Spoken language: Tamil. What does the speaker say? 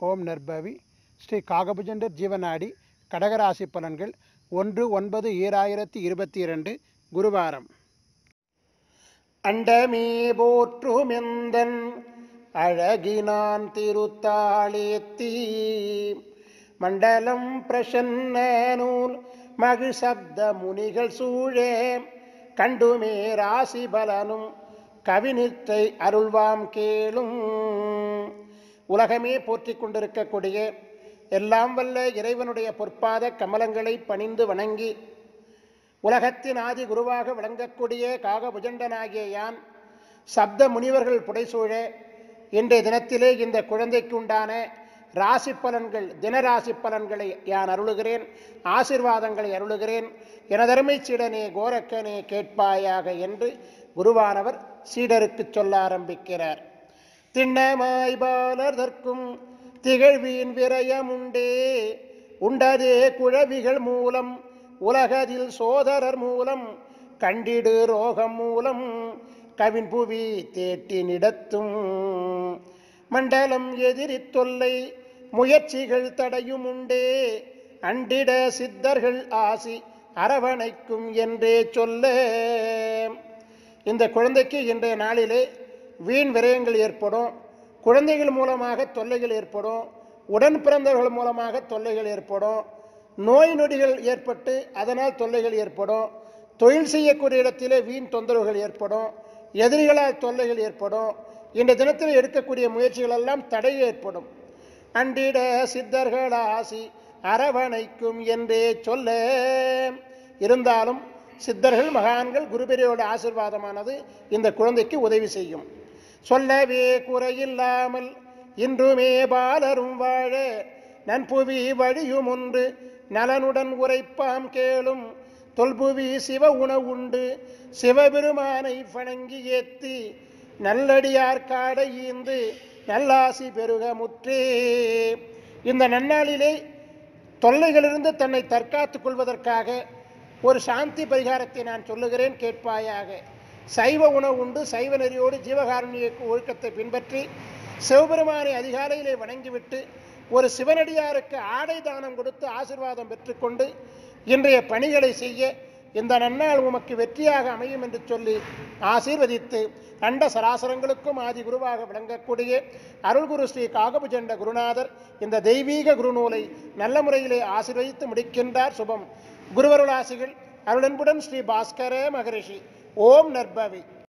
ஓம் நற்பவி ஸ்ரீ காகபுஜண்டர் ஜீவநாடி கடகராசி பலன்கள் ஒன்று ஒன்பது ஈராயிரத்தி இருபத்தி இரண்டு குருவாரம் அண்டமே போற்றுமெந்தன் அழகினான் திருத்தாளேத்தி மண்டலம் பிரசன்ன நூல் மகு சப்த முனிகள் சூழே கண்டுமே ராசி பலனும் கவினிற்றை அருள்வாம் கேளும் உலகமே போற்றிக் கொண்டிருக்கக்கூடிய எல்லாம் வல்ல இறைவனுடைய பொற்பாத கமலங்களை பணிந்து வணங்கி உலகத்தின் ஆதி குருவாக விளங்கக்கூடிய காகபுஜண்டனாகிய யான் சப்த முனிவர்கள் புடைசூழ இன்றைய தினத்திலே இந்த குழந்தைக்கு உண்டான ராசி பலன்கள் தினராசி பலன்களை யான் அருளுகிறேன் ஆசிர்வாதங்களை அருளுகிறேன் எனதருமை சீடனே கோரக்கனே கேட்பாயாக என்று குருவானவர் சீடருக்கு சொல்ல ஆரம்பிக்கிறார் திண்ணமாய் பாலர்தற்கும் திகழ்வின் விரயமுண்டே உண்டதே குழவிகள் மூலம் உலகதில் சோதரர் மூலம் கண்டிடு ரோகம் மூலம் கவின் புவி தேட்டினிடத்தும் மண்டலம் எதிரி தொல்லை முயற்சிகள் தடையும் உண்டே அண்டிட சித்தர்கள் ஆசி அரவணைக்கும் என்றே சொல்ல இந்த குழந்தைக்கு இன்றைய நாளிலே வீண் விரயங்கள் ஏற்படும் குழந்தைகள் மூலமாக தொல்லைகள் ஏற்படும் உடன் பிறந்தவர்கள் மூலமாக தொல்லைகள் ஏற்படும் நோய் நொடிகள் ஏற்பட்டு அதனால் தொல்லைகள் ஏற்படும் தொழில் செய்யக்கூடிய இடத்திலே வீண் தொந்தரவுகள் ஏற்படும் எதிரிகளால் தொல்லைகள் ஏற்படும் இந்த தினத்தில் எடுக்கக்கூடிய முயற்சிகள் எல்லாம் தடை ஏற்படும் அண்டிட சித்தர்கள் ஆசி அரவணைக்கும் என்றே சொல்ல இருந்தாலும் சித்தர்கள் மகான்கள் குருபெரியோட ஆசிர்வாதமானது இந்த குழந்தைக்கு உதவி செய்யும் சொல்லவே குறையில்லாமல் இன்றுமே பாலரும் வாழ நன்புவி வழியும் ஒன்று நலனுடன் உரைப்பாம் கேளும் தொல்புவி சிவ உணவுண்டு சிவபெருமானை வணங்கி ஏத்தி நல்லடியார் காடை ஈந்து நல்லாசி பெருக முற்றே இந்த நன்னாளிலே தொல்லைகளிலிருந்து தன்னை தற்காத்துக் கொள்வதற்காக ஒரு சாந்தி பரிகாரத்தை நான் சொல்லுகிறேன் கேட்பாயாக சைவ உணவு உண்டு சைவ நெறியோடு ஜீவகாருண்ய ஒழுக்கத்தை பின்பற்றி சிவபெருமானை அதிகாலையிலே வணங்கிவிட்டு ஒரு சிவனடியாருக்கு ஆடை தானம் கொடுத்து ஆசிர்வாதம் பெற்றுக்கொண்டு இன்றைய பணிகளை செய்ய இந்த நன்னாள் உமக்கு வெற்றியாக அமையும் என்று சொல்லி ஆசீர்வதித்து அண்ட சராசரங்களுக்கும் ஆதி குருவாக விளங்கக்கூடிய அருள்குரு ஸ்ரீ காகபுஜண்ட குருநாதர் இந்த தெய்வீக குருநூலை நல்ல முறையிலே ஆசீர்வதித்து முடிக்கின்றார் சுபம் குருவருளாசிகள் அருளன்புடன் ஸ்ரீ பாஸ்கர மகரிஷி ஓம் நற்பவி